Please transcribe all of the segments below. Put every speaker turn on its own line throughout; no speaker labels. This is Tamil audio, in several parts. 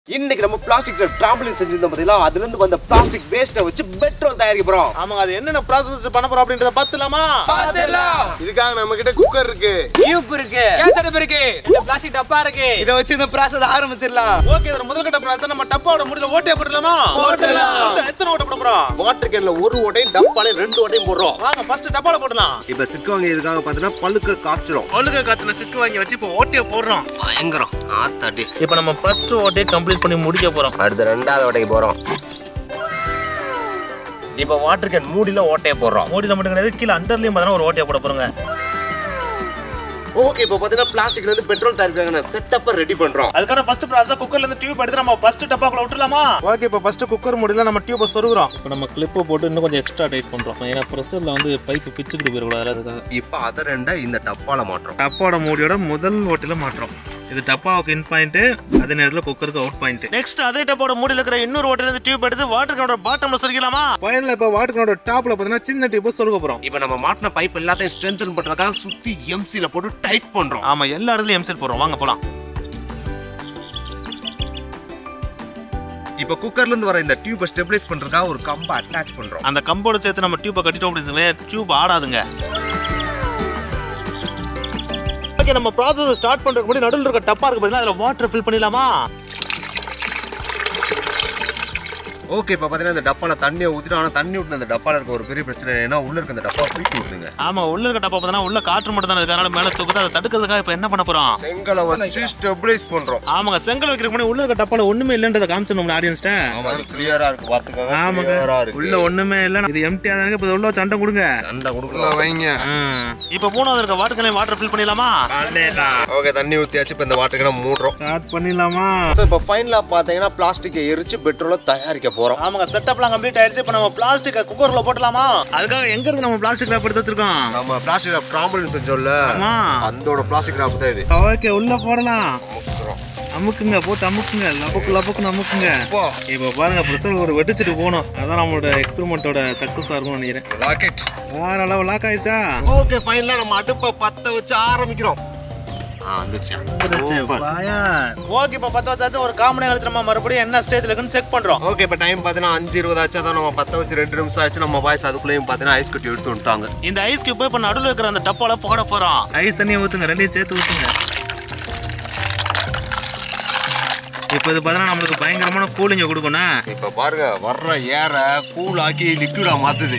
இன்னைக்கு நம்ம பிளாஸ்டிக் டிராம்பலின் செஞ்சிருந்தோம் பாத்தீங்களா அதுல இருந்து வந்த பிளாஸ்டிக் வேஸ்ட்டை வச்சு பெட்ரோல் தயாரிக்க போறோம்
ஆமாங்க அது என்னென்ன ப்ராசஸ் பண்ண போறோம் அப்படின்றத பாத்துலாமா
இதுக்காக நம்ம கிட்ட குக்கர் இருக்கு
டியூப் இருக்கு கேஸ் அடுப்பு இருக்கு இந்த பிளாஸ்டிக் டப்பா இருக்கு
இதை வச்சு இந்த ப்ராசஸ் ஆரம்பிச்சிடலாம்
ஓகே இதுல முதல் கட்ட ப்ராசஸ் நம்ம டப்பாவோட முடியல ஓட்டே போடலாமா
போட்டுடலாம்.
மொத்தம் எத்தனை ஓட்ட போட போறோம்
வாட்டர் கேன்ல ஒரு ஓட்டையும் டப்பாலையும் ரெண்டு ஓட்டையும் போடுறோம்
வாங்க ஃபர்ஸ்ட் டப்பால போடலாம்
இப்ப சிக்கவங்க இதுக்காக பாத்தீங்கன்னா பழுக்க காய்ச்சிரும்
ஒழுங்க காத்துல சிக்கு வாங்கி வச்சு இப்போ ஓட்டையை போடுறோம்
பயங்கரம் ஆத்தாடி
இப்போ நம்ம ஃபர்ஸ்ட் ஓட்டையை கம்ப்ளீட் பண்ணி முடிக்க போறோம்
அடுத்த ரெண்டாவது ஓட்டைக்கு போறோம் இப்ப வாட்டர் கேன் மூடில ஓட்டையை போடுறோம்
மூடில மட்டும் கிடையாது கீழே அண்டர்லயும் பார்த்தா ஒரு ஓட்டையை போட போறோங்க
ஓகே இப்ப பாத்தீங்கன்னா பிளாஸ்டிக்ல இருந்து பெட்ரோல் தயாரிக்கிறாங்க செட்டப்ப ரெடி பண்றோம்
அதுக்கான ஃபர்ஸ்ட் ப்ராசஸ் குக்கர்ல இருந்து டியூப் எடுத்து நம்ம ஃபர்ஸ்ட் டப்பாக்குள்ள விட்டுலாமா ஓகே இப்போ ஃபர்ஸ்ட் குக்கர் முடியல நம்ம டியூபை சொருகுறோம்
இப்போ நம்ம கிளிப்பை போட்டு இன்னும் கொஞ்சம் எக்ஸ்ட்ரா டைட் பண்ணுறோம் ஏன்னா ப்ரெஷரில் வந்து பைப்பு பிச்சுக்கிட்டு போயிடக்கூடாது அதுக்காக
இப்ப அத ரெண்டா இந்த டப்பால மாட்டுறோம்
டப்பாவோட மூடியோட முதல் ஓட்டில மாற்றோம் இது டப்பாவுக்கு இன் பாயிண்ட் அதே நேரத்தில் குக்கருக்கு அவுட் பாயிண்ட் நெக்ஸ்ட் அதே டப்பாவோட மூடியில் இருக்கிற இன்னொரு ஓட்டில இருந்து டியூப் எடுத்து வாட்டர் கனோட பாட்டம்ல சொருகலாமா ஃபைனல் இப்போ வாட்டர் கனோட டாப்ல பார்த்தீங்கன்னா சின்ன டியூப் சொருக போறோம்
இப்ப நம்ம மாட்டின பைப் எல்லாத்தையும் ஸ்ட்ரென்தன் பண்றதுக்காக சுத்தி எம்சில போட்டு டைட் பண்றோம்
ஆமா எல்லா இடத்துலயும் எம்செல் போடுறோம் வாங்க போலாம்
இப்ப குக்கர்ல இருந்து வர இந்த டியூபை ஸ்டெபிலைஸ் பண்றதுக்காக ஒரு கம்பை அட்டாச் பண்றோம்
அந்த கம்போட சேர்த்து நம்ம டியூப்பை கட்டிட்டோம் அப்படின்னு டியூப் ஆடாதுங்க ஓகே நம்ம ப்ராசஸ் ஸ்டார்ட் பண்றதுக்கு முன்னாடி நடுவில் இருக்க டப்பா இருக்கு பார்த்தீங்கன்னா அதில் வாட்டர் ஃபில் பண்ணிடலாமா
ஓகே இப்ப பாத்தீங்கன்னா இந்த டப்பால தண்ணியை ஊத்திட்டு ஆனா தண்ணி ஊற்றின அந்த டப்பால இருக்க ஒரு பெரிய பிரச்சனை என்னன்னா உள்ள இருக்க அந்த டப்பா தூக்கி விட்டுருங்க
ஆமா உள்ள இருக்க டப்பா பார்த்தீங்கன்னா உள்ள காற்று மட்டும் தான் இருக்கனால மேல தூக்குது அதை தடுக்கிறதுக்காக இப்போ என்ன பண்ண போறோம்
செங்கலை வச்சு ஸ்டெபிலைஸ் பண்றோம்
ஆமாங்க செங்கல் வைக்கிறதுக்கு முன்னாடி உள்ள இருக்க டப்பால ஒண்ணுமே இல்லைன்றத காமிச்சிடணும் ஆடியன்ஸ்ட
ஆமா அது கிளியரா இருக்கு பாத்துக்கோங்க
ஆமாங்க
கிளியரா இருக்கு
உள்ள ஒண்ணுமே இல்ல இது எம்டியா தான் இருக்கு இப்போ உள்ள சண்டை கொடுங்க
சண்டை கொடுக்கலாம்
வைங்க
இப்போ மூணாவது இருக்க வாட்டர் வாட்டர் ஃபில் பண்ணிடலாமா
ஓகே தண்ணி ஊத்தியாச்சு இப்ப இந்த வாட்டருக்கு நம்ம மூடுறோம்
ஸ்டார்ட் பண்ணிடலாமா
ஸோ இப்போ ஃபைனலாக பார்த்தீங்கன்னா பிளாஸ்டிக்கை எரிச்சு பெட்ரோலை தயாரிக்க போறோம்
ஆமாங்க செட்டப்லாம் கம்ப்ளீட் ஆயிடுச்சு இப்போ நம்ம பிளாஸ்டிக் குக்கர்ல போட்டலாமா அதுக்காக எங்க இருந்து நம்ம பிளாஸ்டிக் ரேப் எடுத்து வச்சிருக்கோம்
நம்ம பிளாஸ்டிக் ராப் ட்ராம்பலின் செஞ்சோம்ல
ஆமா
அதோட பிளாஸ்டிக் ராப் தான் இது
ஓகே உள்ள போடலாம்
முக்குறோம்.
அமுக்குங்க போட்டு அமுக்குங்க லபக்கு லபக்கு அமுக்குங்க
அப்பா,
இப்போ பாருங்க ப்ரெஷர் ஒரு வெடிச்சிட்டு போகணும் அதான் நம்மளோட எக்ஸ்பெரிமெண்ட்டோட சக்ஸஸாக இருக்கும்னு நினைக்கிறேன்
lock it.
வேற அளவு லாக் ஆயிடுச்சா
ஓகே ஃபைனலா நம்ம அடுப்பை பத்த வச்சு ஆரம்பிக்கிறோம் ஆ வந்துச்சு
ஓகே இப்போ பத்து வச்சாச்சு ஒரு காமனே கழிச்சு நம்ம மறுபடியும் என்ன ஸ்டேஜ்ல இருக்குன்னு செக் பண்றோம்
ஓகே இப்போ டைம் பார்த்தீங்கன்னா அஞ்சு இருபது ஆச்சு அதான் நம்ம பத்த வச்சு ரெண்டு நிமிஷம் ஆச்சு நம்ம பாய்ஸ் அதுக்குள்ளேயும் பார்த்தீங்கன்னா ஐஸ் கட்டி எடுத்து விட்டாங்க
இந்த ஐஸ் கியூப் இப்போ நடுவில் இருக்கிற அந்த டப்பால போட போறோம் ஐஸ் தண்ணியை ஊத்துங்க ரெண்டையும் சேர்த்து ஊத்துங்க இப்போ இது பார்த்தீங்கன்னா நம்மளுக்கு பயங்கரமான கூலிங்க கொடுக்கணும்
இப்போ பாருங்க வர்ற ஏற கூல் ஆக்கி லிக்விடா மாத்துது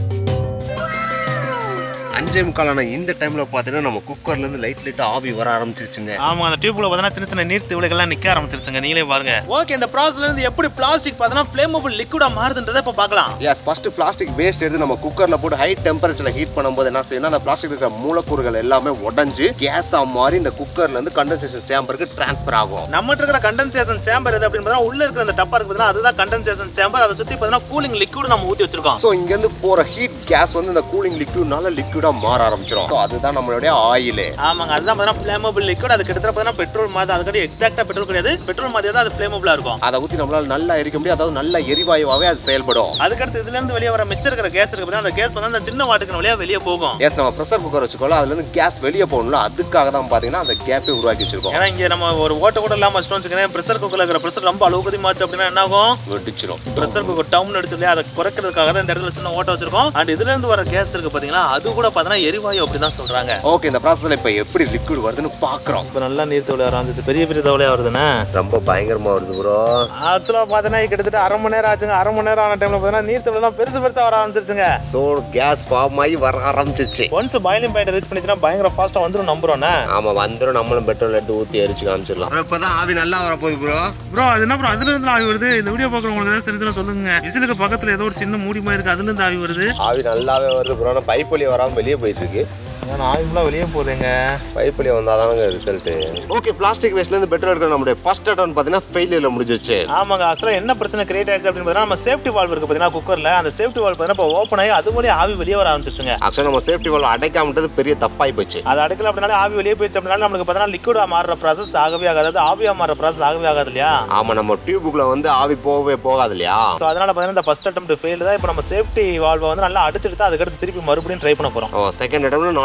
அஞ்சே முக்காலான இந்த டைம்ல பார்த்தீங்கன்னா நம்ம குக்கர்ல இருந்து லைட் லைட்டா ஆவி வர ஆரம்பிச்சிருச்சுங்க
ஆமா அந்த டியூப்ல பார்த்தீங்கன்னா சின்ன சின்ன நீர் திவலைகள்லாம் நிக்க ஆரம்பிச்சிருச்சுங்க நீங்களே பாருங்க ஓகே இந்த ப்ராசஸ்ல இருந்து எப்படி பிளாஸ்டிக் பார்த்தீங்கன்னா ஃபிளேமபிள் லிக்விடா மாறுதுன்றதை இப்போ பார்க்கலாம்
எஸ் ஃபர்ஸ்ட் பிளாஸ்டிக் வேஸ்ட் எடுத்து நம்ம குக்கர்ல போட்டு ஹை டெம்பரேச்சர்ல ஹீட் பண்ணும்போது என்ன செய்யணும் அந்த பிளாஸ்டிக் இருக்கிற மூலக்கூறுகள் எல்லாமே உடைஞ்சு கேஸா மாறி இந்த குக்கர்ல இருந்து கண்டென்சேஷன் சேம்பருக்கு டிரான்ஸ்ஃபர் ஆகும்
நம்ம இருக்கிற கண்டென்சேஷன் சேம்பர் எது அப்படின்னு பார்த்தா உள்ள இருக்கிற அந்த டப்பா இருக்கு பார்த்தீங்கன்னா அதுதான் கண்டென்சேஷன் சேம்பர் அதை சுத்தி பார்த்தீங்கன்னா கூலிங் லிக்விட் நம்ம ஊத்தி வச்சிருக்கோம்
ஸோ இங்க இருந்து போற ஹீட் கேஸ் வந்து இந்த கூலிங் லிக்விட்னால லிக்விடா மாற ஆரம்பிச்சிடும் ஸோ அதுதான் நம்மளுடைய ஆயிலே
ஆமாங்க அதுதான் பார்த்தீங்கன்னா ஃபிளேமபிள் லிக்விட் அது கிட்டத்தட்ட பார்த்தீங்கன்னா பெட்ரோல் மாதிரி அதுக்கடி எக்ஸாக்டா பெட்ரோல் கிடையாது பெட்ரோல் மாதிரி தான் அது ஃபிளேமபிளா இருக்கும்
அதை ஊற்றி நம்மளால நல்லா எரிக்க முடியும் அதாவது நல்ல எரிவாயுவாவே அது செயல்படும்
அதுக்கடுத்து இதுல இருந்து வெளியே வர மிச்சம் இருக்கிற கேஸ் இருக்கு பார்த்தீங்கன்னா அந்த கேஸ் வந்து அந்த சின்ன வாட்டுக்கு வழியா வெளியே போகும்
எஸ் நம்ம ப்ரெஷர் குக்கர் வச்சுக்கோல அதுல இருந்து கேஸ் வெளியே போகணும்ல அதுக்காக தான் பாத்தீங்கன்னா அந்த கேப்பே உருவாக்கி வச்சிருக்கோம்
ஏன்னா இங்க நம்ம ஒரு ஓட்ட கூட இல்லாம வச்சிட்டோம் வச்சுக்கோங்க ப்ரெஷர் குக்கர்ல இருக்கிற ப்ரெஷர் ரொம்ப அளவுக்கு அதிகமாச்சு அப்படின்னா என்ன ஆகும்
வெடிச்சிடும்
ப்ரெஷர் குக்கர் டவுன் அடிச்சு இல்லையா அதை குறைக்கிறதுக்காக தான் இந்த இடத்துல சின்ன ஓட்ட வச்சிருக்கோம் அண்ட் இதுல இருந்து வர கேஸ் இருக்கு பாத்தீங்கன்னா அது கூட பார்த்தீங்கன்னா எரிவாயு அப்படி தான் சொல்றாங்க
ஓகே இந்த ப்ராசஸ்ல இப்போ எப்படி லிக்விட் வருதுன்னு பார்க்குறோம்
இப்போ நல்லா நீர் தவளை ஆரம்பிச்சு பெரிய பெரிய தவளையா வருதுண்ணே
ரொம்ப பயங்கரமா வருது ப்ரோ
ஆக்சுவலாக பார்த்தீங்கன்னா கிட்டத்தட்ட அரை மணி நேரம் ஆச்சுங்க அரை மணி நேரம் ஆன டைம்ல பார்த்தீங்கன்னா நீர் தவளைலாம் பெருசு பெருசா வர ஆரம்பிச்சிருச்சுங்க
ஸோ கேஸ் ஃபார்ம் ஆகி வர ஆரம்பிச்சிச்சு
ஒன்ஸ் பாயிலிங் பாயிண்ட் ரீச் பண்ணிச்சுன்னா பயங்கர ஃபாஸ்ட்டாக வந்துடும் நம்புறோண்ணே
ஆமா வந்துடும் நம்மளும் பெட்ரோல் எடுத்து ஊற்றி எரிச்சு காமிச்சிடலாம் இப்போதான் ஆவி நல்லா வரப்போகுது ப்ரோ
ப்ரோ அது என்ன ப்ரோ அதுல இருந்து ஆவி வருது இந்த வீடியோ பார்க்குறவங்களுக்கு ஏதாவது தெரிஞ்சா சொல்லுங்க விசிலுக்கு பக்கத்துல ஏதோ ஒரு சின்ன மூடி மாதிரி இருக்கு அதுல இருந்து ஆவி வருது
ஆவி நல்லாவே வருது ப்ரோ ஆனால் பைப் வழியாக வராமல் வெளியே போயிட்டு இருக்கு
ஆனா ஆவிலாம் வெளியே போகுதுங்க
பைப் வழியாக வந்தால் தானங்க ரிசல்ட்டு ஓகே பிளாஸ்டிக் வேஸ்ட்லேருந்து பெட்ரோல் எடுக்கிற நம்மளுடைய ஃபர்ஸ்ட் அட்டம் பார்த்தீங்கன்னா ஃபெயிலியரில் முடிஞ்சிருச்சு
ஆமாங்க ஆக்சுவலாக என்ன பிரச்சனை கிரியேட் ஆயிடுச்சு அப்படின்னு பார்த்தீங்கன்னா நம்ம சேஃப்டி வால்வ் இருக்கு பார்த்தீங்கன்னா குக்கரில் அந்த சேஃப்டி வால்வ் பார்த்தீங்கன்னா இப்போ ஓப்பன் ஆகி அது மூலியம் ஆவி வெளியே வர ஆரம்பிச்சிருச்சுங்க
ஆக்சுவலாக நம்ம சேஃப்டி வால் அடைக்காமட்டது பெரிய தப்பாகி போச்சு
அது அடைக்கல அப்படினாலே ஆவி வெளியே போயிடுச்சு அப்படினால நம்மளுக்கு பார்த்தீங்கன்னா லிக்விடா மாறுற ப்ராசஸ் ஆகவே ஆகாது அதாவது ஆவியா மாறுற ப்ராசஸ் ஆகவே ஆகாது இல்லையா
ஆமா நம்ம டியூபுக்குள்ள வந்து ஆவி போகவே போகாது இல்லையா
ஸோ அதனால பார்த்தீங்கன்னா இந்த ஃபர்ஸ்ட் அட்டம் ஃபெயில் தான் இப்போ நம்ம சேஃப்டி வால்வை வந்து நல்லா அடிச்சுட்டு தான் அதுக்கடுத்து திருப்பி மறுபடியும் ட்ரை பண்ண போகிறோம்
செகண்ட் இடம்ல நாலு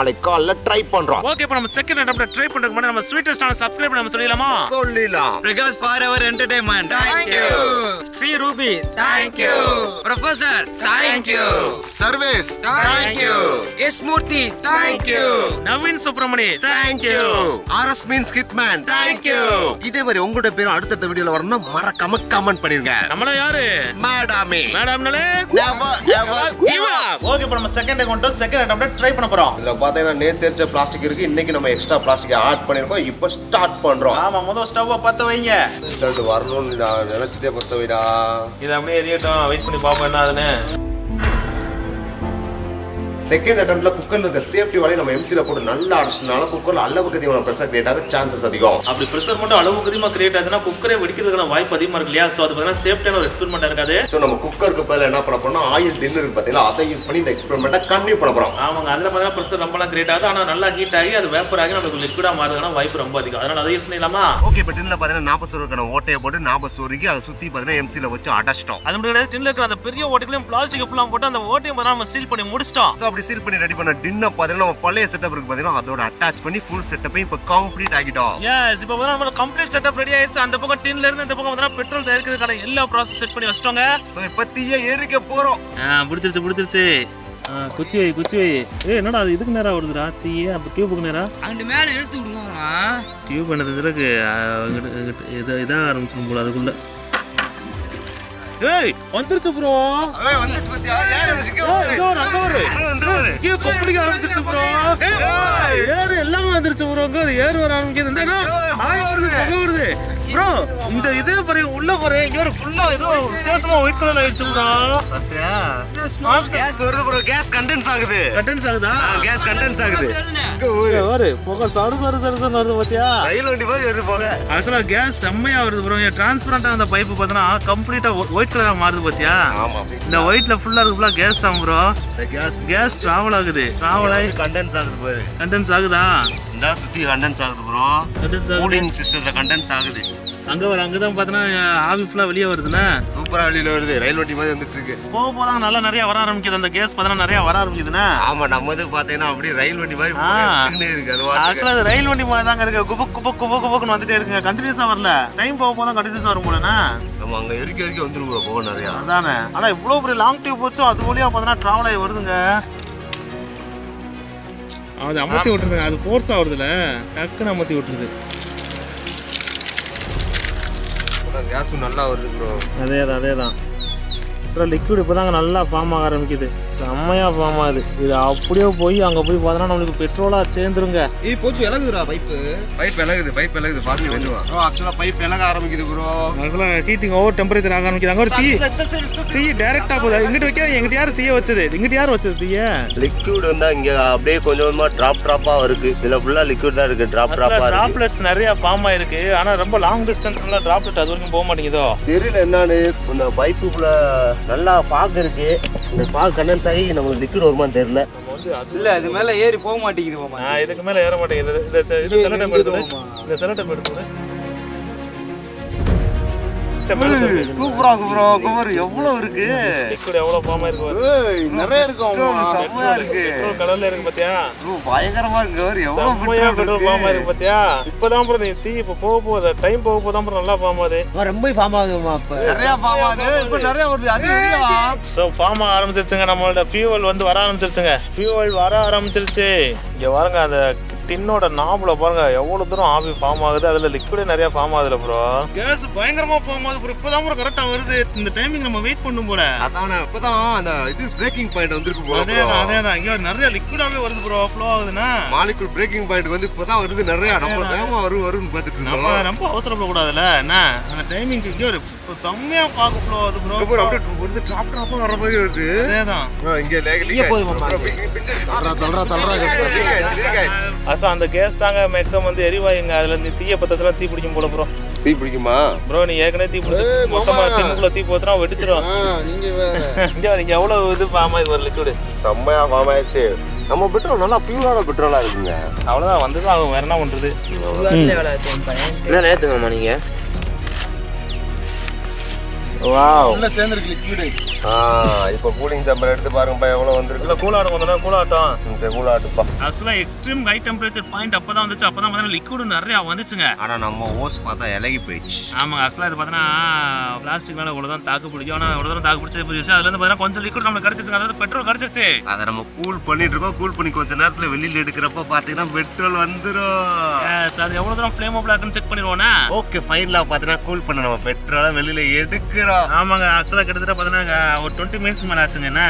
நாளைக்கு காலைல ட்ரை பண்றோம்
ஓகே இப்போ நம்ம செகண்ட் அட்டம்ப்ட் ட்ரை பண்றதுக்கு முன்னாடி நம்ம ஸ்வீட்டஸ்ட் ஆன சப்ஸ்கிரைப் பண்ண நம்ம சொல்லிடலாமா
சொல்லிடலாம்
Prakash for our entertainment thank you
Sri Ruby
thank you
professor
thank you Sarvesh thank you
S Murthy
thank you
Naveen Subramani
thank you RS means hitman thank you இதே மாதிரி உங்களோட பேரும் அடுத்தடுத்த வீடியோல வரணும்னா மறக்காம கமெண்ட் பண்ணிருங்க
நம்மள யாரு
மேடாமே
மேடம்னாலே
never ever give up
okay இப்போ நம்ம second account second attempt try பண்ண போறோம்
இதுல பாத்தீங்கன்னா நேத்து தெரிஞ்ச பிளாஸ்டிக் இருக்கு இன்னைக்கு நம்ம எக்ஸ்ட்ரா பிளாஸ்டிக் ஆட் பண்ணிருக்கோம் இப்போ ஸ்டார்ட் பண்றோம்
ஆமா முதல் ஸ்டவ்வை பத்த வைங்க
ரிசல்ட் வரணும்னு நான் நினைச்சிட்டே பத்த வைடா
இது அப்படியே எரியட்டும் வெயிட் பண்ணி பார்ப்போம் என்ன ஆகுதுன்னு
செகண்ட் அட்டம்ப்ட்ல குக்கர்ல இருக்க சேஃப்டி வாலி நம்ம எம்சில போட்டு நல்லா அடிச்சதுனால குக்கர்ல அளவுக்கு அதிகமான ப்ரெஷர் கிரியேட் ஆக சான்சஸ் அதிகம்
அப்படி ப்ரெஷர் மட்டும் அளவுக்கு அதிகமாக கிரியேட் ஆச்சுன்னா குக்கரே வெடிக்கிறதுக்கான வாய்ப்பு அதிகமாக இருக்கு இல்லையா ஸோ அது பார்த்தீங்கன்னா சேஃப்டியான ஒரு எக்ஸ்பெரிமெண்ட் இருக்காது
ஸோ நம்ம குக்கருக்கு பதிலா என்ன பண்ண போறோம் ஆயில் டின் இருக்கு பாத்தீங்களா அதை யூஸ் பண்ணி இந்த எக்ஸ்பெரிமெண்ட்டை கண்டினியூ பண்ண போறோம்
ஆமாங்க அதில் பார்த்தீங்கன்னா ப்ரெஷர் ரொம்பலாம் கிரியேட் ஆகுது ஆனால் நல்லா ஹீட் ஆகி அது வேப்பர் ஆகி நமக்கு லிக்விடாக மாறுறதுக்கான வாய்ப்பு ரொம்ப அதிகம் அதனால அதை யூஸ் பண்ணிடலாமா
ஓகே இப்போ டின்ல பாத்தீங்கன்னா நாற்பது சோறுக்கான ஓட்டையை போட்டு நாற்பது சோறுக்கு அதை சுத்தி பாத்தீங்கன்னா எம்சில வச்சு அடைச்சிட்டோம்
அது மட்டும் கிடையாது டின்ல இருக்கிற அந்த பெரிய ஓட்டைகளையும் பிளாஸ்டிக் ஃபுல்லாக போட்டு அந்த ஓட்டையும் பார்த்தா நம்ம சீல் பண்ணி முடிச்சிட்டோம்
ஸோ அப்படி சீல் பண்ணி ரெடி பண்ண டின்னை பாத்தீங்கன்னா நம்ம பழைய செட்டப் இருக்கு பாத்தீங்கன்னா அதோட அட்டாச் பண்ணி ஃபுல் செட்டப்பையும் இப்போ கம்ப்ளீட் ஆகிட்டோம்
எஸ் இப்போ பார்த்தா நம்ம கம்ப்ளீட் செட்டப் ரெடி ஆயிடுச்சு அந்த பக்கம் டின்ல இருந்து இந்த பக்கம் பார்த்தா பெட்ரோல் தயாரிக்கிறதுக்கான எல்லா ப்ராசஸ் செட் பண்ணி வச்சிட்டோங்க
ஸோ இப்போ தீய எரிக்க போறோம்
பிடிச்சிருச்சு பிடிச்சிருச்சு குச்சி வை குச்சி வை ஏ என்னடா அது இதுக்கு நேரா வருதுடா தீயே அப்போ டியூபுக்கு நேரா
அங்கிட்டு மேல இழுத்து விடுவாமா
டியூப் பண்ணது பிறகு இதாக இதாக ஆரம்பிச்சிடும் போல அதுக்குள்ள ஏய் வந்துருச்சு ப்ரோ
வந்துச்சு பத்தியா யார்
இதோ ஒரு அங்க ஒரு கீழே கொப்பளிக்க ஆரம்பிச்சிருச்சு ப்ரோ ஏறு எல்லாமே வந்துருச்சு ப்ரோ அங்க ஒரு ஏறு வர ஆரம்பிக்குது இந்த ஆய் வருது புகை வருது ப்ரோ இந்த இதே பாருங்க உள்ள பாருங்க இங்க ஒரு ஃபுல்லா ஏதோ வித்தியாசமா ஒயிட் கலர் ஆயிடுச்சு ப்ரோ
கேஸ் வருது ப்ரோ கேஸ் கண்டென்ஸ் ஆகுது
கட்டன்ஸ் ஆகுதா
கேஸ் கண்டென்ஸ் ஆகுது
ஒரு புகை சரு சரு சரு சரு வருது பாத்தியா
ரயில் வண்டி மாதிரி வருது போக
ஆக்சுவலா கேஸ் செம்மையா வருது ப்ரோ டிரான்ஸ்பரண்டா அந்த பைப்பு பார்த்தனா கம்ப்ளீட்டா ஒயிட் கலரா மாறுது பாத்தியா
ஆமா
இந்த ஒயிட்ல ஃபுல்லா இருக்கு ஃபுல்லா கேஸ் தான் ப்ரோ
கேஸ்
கேஸ் டிராவல் ஆகுது டிராவல் ஆகி
கண்டென்ஸ் ஆகுது பாரு
கண்டென்ஸ் ஆகுதா
இந்த சுத்தி கண்டென்ஸ் ஆகுது ப்ரோ
கண்டென்ஸ் ஆகுது
கூலிங் சிஸ்டத்துல கண்டென்ஸ் ஆகுது
அங்க வர அங்கதான் பார்த்தனா ஆவி ஃபுல்லா வெளியே வருதுண்ணே
சூப்பரா வெளியில வருது ரயில் வண்டி மாதிரி வந்துட்டு இருக்கு
போக போக நல்லா நிறைய வர ஆரம்பிக்குது அந்த கேஸ் பார்த்தா நிறைய வர ஆரம்பிக்குதுன்னா
ஆமா நம்ம இது பாத்தீங்கன்னா அப்படியே ரயில் வண்டி மாதிரி
ஆ.
போயிட்டே இருக்கு அது பாட்டுக்கு.
ஆக்சுவலாக அது ரயில் வண்டி மாதிரி தாங்க இருக்கு குபுக் குபுக் குபுக் குபுக்னு வந்துட்டே இருக்குங்க கண்டினியூஸாக வரல டைம் போக போக தான் கண்டினியூஸாக வரும் போலண்ணா
நம்ம அங்க இருக்க வரைக்கும் வந்துரும் bro, போக நிறையா
அதானே ஆனால் இவ்வளோ பெரிய லாங் டியூப் போச்சோ அது வழியாக பார்த்தோன்னா ட்ராவல் ஆகி வருதுங்க
அது அமர்த்தி விட்டுருதுங்க அது ஃபோர்ஸ் ஆகுறதுல டக்குன்னு அமர்த்தி விட்டுருது
கேஸும் நல்லா வருது ப்ரோ
அதே தான் அதே தான் ஆக்சுவலாக லிக்விட் இப்போ தாங்க நல்லா ஃபார்ம் ஆக ஆரம்பிக்குது செம்மையாக ஃபார்ம் ஆகுது இது அப்படியே போய் அங்கே போய் பார்த்தோன்னா நம்மளுக்கு பெட்ரோலாக சேர்ந்துருங்க
ஏய் போச்சு இலகுதுடா பைப்பு
பைப் விலகுது பைப் விலகுது பாருங்க மெதுவா ப்ரோ ஆக்சுவலா பைப் விலக ஆரம்பிக்குது ப்ரோ
ஆக்சுவலாக ஹீட்டிங் ஓவர் டெம்பரேச்சர் ஆக ஆரம்பிக்குது அங்கே ஒரு தீ தீ டேரெக்டாக போகுது இங்கிட்டு வைக்காது எங்கிட்ட யார் தீய வச்சது இங்கிட்ட யார் வச்சது தீய
லிக்விட் வந்து இங்க அப்படியே கொஞ்சம் கொஞ்சமா டிராப் டிராப்பா இருக்கு இதுல ஃபுல்லா லிக்விட் தான் இருக்கு டிராப் டிராப்பா இருக்கு
ட்ராப்லெட்ஸ் நிறைய ஃபார்ம் ஆயிருக்கு ஆனால் ரொம்ப லாங் டிஸ்டன்ஸ்ல ட்ராப்லெட் அது வரைக்கும் போக மாட்டேங்குதோ
தெரியல என்னன்னு இந்த பைப்புக்குள்ள நல்லா ஃபாக் இருக்கு இந்த ஃபாக் கண்டென்ஸ் ஆகி நமக்கு லிக்விட் வருமான்னு தெரியல
இல்ல அது மேல ஏறி போக மாட்டேங்குது மாமா
நான் இதுக்கு மேலே ஏற மாட்டேங்குது இந்த செ- இது செலட்டம் எடுத்து இந்த செலட்டம் எடுத்து
சூப்பரா இருக்கு ப்ரோ குமார் எவ்வளவு இருக்கு
லிக்விட் எவ்வளோ ஃபார்ம் ஆயிருக்கு
நிறைய இருக்கும்
செம்மையா இருக்கு
பெட்ரோல் கலர்ல இருக்கு பாத்தியா
bro, பயங்கரமா இருக்கு குமார் எவ்வளவு
செம்மையா
பெட்ரோல்
பெட்ரோல் ஃபார்ம் ஆயிருக்கு பாத்தியா இப்பதான் ப்ரோ நீ தீ இப்போ போக போகுது டைம் போக போதான் ப்ரோ நல்லா ஃபார்ம் ஆகுது
ரொம்ப ஃபார்ம் ஆகுதுமா அப்ப
நிறைய பாமாது இப்ப நிறைய வருது அது எரியா
ஸோ ஃபார்ம் ஆக ஆரம்பிச்சிருச்சுங்க நம்மளோட ஃபியூவல் வந்து வர ஆரம்பிச்சிருச்சுங்க ஃபியூவல் வர ஆரம்பிச்சிருச்சு இங்க பாருங்க அந்த டின்னோட நாபுல பாருங்க எவ்வளவு தூரம் ஆவி ஃபார்ம் ஆகுது அதுல லிக்விடே நிறைய ஃபார்ம் ஆகுதுல ப்ரோ
கேஸ் பயங்கரமாக ஃபார்ம் ஆகுது ப்ரோ இப்போ தான் கரெக்டாக வருது இந்த டைமிங் நம்ம வெயிட் பண்ணும் போல
அதான இப்பதான் அந்த இது பிரேக்கிங் பாயிண்ட் வந்திருக்கு
அதே தான் அதே தான் இங்கே நிறைய லிக்விடாகவே வருது ப்ரோ ஃப்ளோ ஆகுதுன்னா
மாலிகுல் பிரேக்கிங் பாயிண்ட் வந்து இப்பதான் வருது நிறைய நம்ம வேகமா வரும் வரும்னு பார்த்துட்டு
நம்ம
இருக்கோம்
ரொம்ப அவசரப்படக்கூடாதுல்ல என்ன அந்த டைமிங்க்கு இங்கே ஒரு இப்போ செம்மையாக பார்க்க ஃப்ளோ ஆகுது ப்ரோ
அப்புறம் அப்படியே வந்து டிராப் டிராப்பா வர மாதிரி வருது
அதே தான்
bro, இங்க leg leak ஆயிடுச்சு. தள்ளுறா, தள்ளுறா, தள்ளுறா. Leak ஆயிடுச்சு, leak ஆயிடுச்சு.
அச்சா அந்த கேஸ் தாங்க மேக்ஸிமம் வந்து எரிவாயுங்க அதுல இந்த தீய பத்தச்செல்லாம் தீ பிடிக்கும் போல ப்ரோ
தீ பிடிக்குமா
ப்ரோ நீ ஏற்கனவே தீ பிடிச்சி மொத்தமா டின்னுக்குள்ள தீ போச்சுனா வெடிச்சிடும்
நீங்க வேற
இங்க வரீங்க எவ்வளவு இது ஃபார்ம் ஆகி ஒரு லிக்விடு
செம்மையா ஃபார்ம் ஆயிடுச்சு நம்ம பெட்ரோல் நல்லா பியூரான பெட்ரோலா இருக்குங்க
அவ்வளவுதான் வந்துதான் ஆகும் வேற என்ன பண்றது
வேலை
என்ன நேரத்துங்கம்மா நீங்க
வாவ்
உள்ள சேர்ந்துருக்கு லிக்விடு
ஆ இப்போ கூலிங் ஜம்பர் எடுத்து பாருங்கப்பா எவ்வளோ வந்திருக்கு
இல்ல கூலாட்டம் கொஞ்ச நேரம் கூலாட்டம்
ம், சரி கூலாட்டுப்பா
ஆக்சுவலாக எக்ஸ்ட்ரீம் ஹை டெம்பரேச்சர் பாயிண்ட் அப்போ தான் வந்துச்சு அப்போ தான் பார்த்தீங்கன்னா லிக்விடு நிறையா வந்துச்சுங்க
ஆனால் நம்ம ஓஸ் பார்த்தா இலகி போயிடுச்சு
ஆமாங்க ஆக்சுவலாக இது பார்த்தீங்கன்னா பிளாஸ்டிக்னால இவ்வளோ தான் தாக்கு பிடிக்கும் ஆனால் இவ்வளோ தான் தாக்கு பிடிச்சது பெரிய விஷயம் அதுலேருந்து பார்த்தீங்கன்னா கொஞ்சம் லிக்விட் நம்மளுக்கு கிடச்சிச்சுங்க அதாவது பெட்ரோல் கிடச்சிருச்சு
அதை நம்ம கூல் பண்ணிட்டு இருக்கோம் கூல் பண்ணி கொஞ்ச நேரத்தில் வெளியில் எடுக்கிறப்ப பார்த்தீங்கன்னா பெட்ரோல் வந்துடும்
Yes, அது எவ்வளோ தூரம் ஃப்ளேம் அப்ல இருக்குன்னு செக் பண்ணிடுவோண்ணா
ஓகே ஃபைனலாக பார்த்தீங்கன்னா கூல் பண்ண நம்ம பெட்ரோலை வெளியில் எடுக்கிறோம்
ஆமாங்க ஆக்சுவலாக கிட்டத்தட்ட பார்த்தீங்கன்னா ஒரு டுவெண்ட்டி மினிட்ஸ் மேலே ஆச்சுங்க என்ன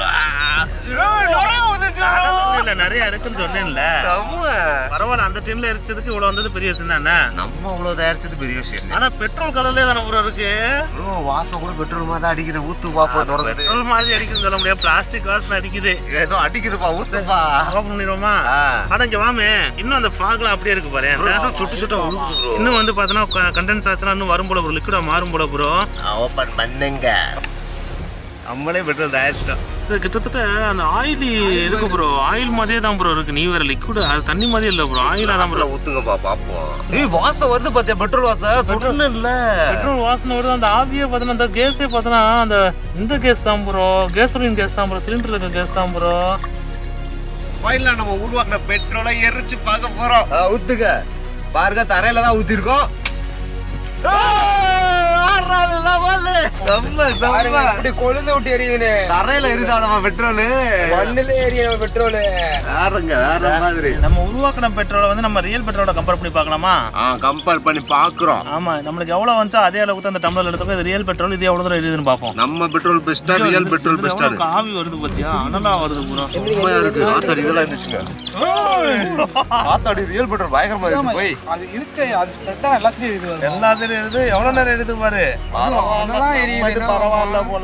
இல்ல நிறைய இருக்குன்னு சொன்னேன்ல
செம்ம.
பரவாயில்ல அந்த டைம்ல எரிச்சதுக்கு இவ்வளவு வந்தது பெரிய விஷயம் தானே
நம்ம அவ்வளோ தயாரிச்சது பெரிய விஷயம்
ஆனா பெட்ரோல் கலர்லயே தானே ப்ரோ இருக்கு
ப்ரோ வாசம் கூட பெட்ரோல் மாதிரி தான் அடிக்குது ஊத்து பாப்பா திறந்து
பெட்ரோல் மாதிரி அடிக்குதுன்னு சொல்ல முடியாது பிளாஸ்டிக் வாசனை அடிக்குது
ஏதோ அடிக்குதுப்பா ஊத்துப்பா
ஆஃப் பண்ணிடுவோமா
ஆ.
ஆனா இங்க வாமே இன்னும் அந்த ஃபாக்லாம் அப்படியே இருக்கு பாரு
ப்ரோ
அந்த-
இன்னும் சுட்டு சுட்டா உழுகுது ப்ரோ
இன்னும் வந்து பார்த்தோன்னா கண்டென்ஸ் ஆச்சுன்னா இன்னும் வரும் போல ப்ரோ லிக்விடா மாறும் போல ப்ரோ
ஓப்பன் பண்ணுங்க நம்மளே பெட்ரோல் தயாரிச்சிட்டோம்
கிட்டத்தட்ட அந்த ஆயில் இருக்கு ப்ரோ ஆயில் மாதிரியே தான் ப்ரோ இருக்கு நீ வேற லிக்விட் அது தண்ணி மாதிரியே இல்ல ப்ரோ ஆயிலா தான் ப்ரோ
அப்புறம் ஊத்துங்கப்பா பாப்போம் ஏய் வாசம் வருது பாத்தியா பெட்ரோல் வாசம் சொல்லணும் இல்ல
பெட்ரோல் வாசனை வருது அந்த ஆவியே பார்த்தோன்னா அந்த கேஸே பார்த்தோன்னா அந்த இந்த கேஸ் தான் ப்ரோ கேசோலின் கேஸ் தான் ப்ரோ சிலிண்டர் இருக்க கேஸ் தான் ப்ரோ
ஃபைனலா நம்ம உருவாக்குன பெட்ரோலை எரிச்சு பார்க்க போறோம் ஆ, ஊத்துங்க பாருங்க தரையில தான் ஊத்திருக்கோம் செம்ம
பாருங்க
செம்ம
இப்படி கொழுந்து விட்டு எரியுதுன்னு
தரையில எரிதா நம்ம பெட்ரோலு
மண்ணுல எரிய நம்ம பெட்ரோல்
வேறங்க வேற மாதிரி
நம்ம உருவாக்கின பெட்ரோலை வந்து நம்ம ரியல் பெட்ரோலோட கம்பேர் பண்ணி பார்க்கலாமா
ஆ கம்பேர் பண்ணி பாக்குறோம்
ஆமா நம்மளுக்கு எவ்வளவு வந்துச்சோ அதே அளவுக்கு தான் அந்த டம்ளர் எடுத்துக்கோ இது ரியல் பெட்ரோல் இது எவ்வளவு தூரம் எரியுதுன்னு பார்ப்போம்
நம்ம பெட்ரோல் பெஸ்டா ரியல் பெட்ரோல்
இதுல
பெஸ்டா
எவ்வளவு ஆவி வருது பாத்தியா அனலா வருது ப்ரோ
உண்மையா இருக்கு ஆத்தாடி இதெல்லாம் இருந்துச்சுங்க ஆத்தாடி ரியல் பெட்ரோல் பயங்கரமா இருக்கு போய்
அது இருக்கு அது ஸ்ப்ரெட்டா எல்லா சைடும் இருக்குது
எல்லா சைடும் எரியுது எவ்வளவு நேரம் எரியுது பாரு
என்னலாம் எரியுது,
இது
என்ன
பரவாயில்ல போல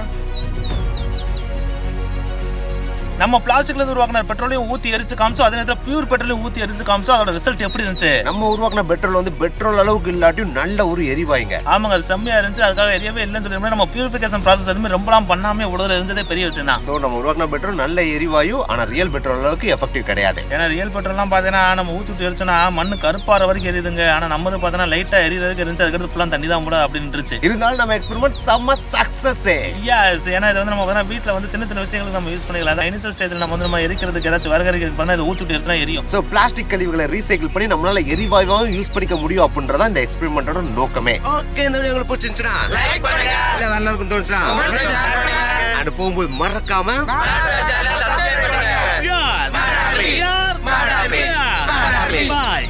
நம்ம பிளாஸ்டிக்ல இருந்து உருவாக்கின பெட்ரோலையும் ஊத்தி எரிச்சு காமிச்சோம் அதே நேரத்தில் பியூர் பெட்ரோலையும் ஊத்தி எரிச்சு காமிச்சோம் அதோட ரிசல்ட் எப்படி இருந்துச்சு
நம்ம உருவாக்குன பெட்ரோல் வந்து பெட்ரோல் அளவுக்கு இல்லாட்டியும் நல்ல ஒரு எரிவாயுங்க
ஆமாங்க அது செம்மையா இருந்துச்சு அதுக்காக எரியவே இல்லைன்னு சொல்லி நம்ம பியூரிஃபிகேஷன் ப்ராசஸ் எதுவுமே ரொம்பலாம் பண்ணாம இவ்வளவு இருந்ததே பெரிய விஷயம் தான்
ஸோ நம்ம உருவாக்குன பெட்ரோல் நல்ல எரிவாயு ஆனா ரியல் பெட்ரோல் அளவுக்கு எஃபெக்டிவ் கிடையாது
ஏன்னா ரியல் பெட்ரோல்லாம் பார்த்தீங்கன்னா நம்ம ஊற்றி விட்டு எரிச்சோன்னா மண்ணு கருப்பாற வரைக்கும் எரியுதுங்க ஆனால் நம்மது பார்த்தீங்கன்னா லைட்டாக எரியற வரைக்கும் இருந்துச்சு அதுக்கடுத்து ஃபுல்லாக தண்ணி தான் கூட அப்படின்னு இருந்துச்சு
இருந்தாலும் நம்ம எக்ஸ்பெரிமெண்ட் செம்ம சக்சஸ்
Yes, ஏன்னா இது வந்து நம்ம வந்து வீட்டில் வந்து சின்ன சின்ன விஷயங்களுக்கு நம்ம யூஸ் பண்ணிக்கலாம் அதான் இனிஷியல் ஸ்டேஜில் நம்ம வந்து நம்ம எரிக்கிறதுக்கு ஏதாச்சும் வரகரிக்கிறதுக்கு பார்த்தா இதை ஊற்றி விட்டு எரிச்சுனா எரியும்
ஸோ பிளாஸ்டிக் கழிவுகளை ரீசைக்கிள் பண்ணி நம்மளால எரிவாயுவாகவும் யூஸ் பண்ணிக்க முடியும் அப்படின்றதா இந்த எக்ஸ்பெரிமெண்டோட நோக்கமே ஓகே இந்த வீடியோ உங்களுக்கு பிடிச்சிருந்துச்சுன்னா லைக் பண்ணுங்க இல்ல வேற எல்லாருக்கும் தோணுச்சுன்னா அது போகும்போது மறக்காம
Yes. Yes. Yes. Bye.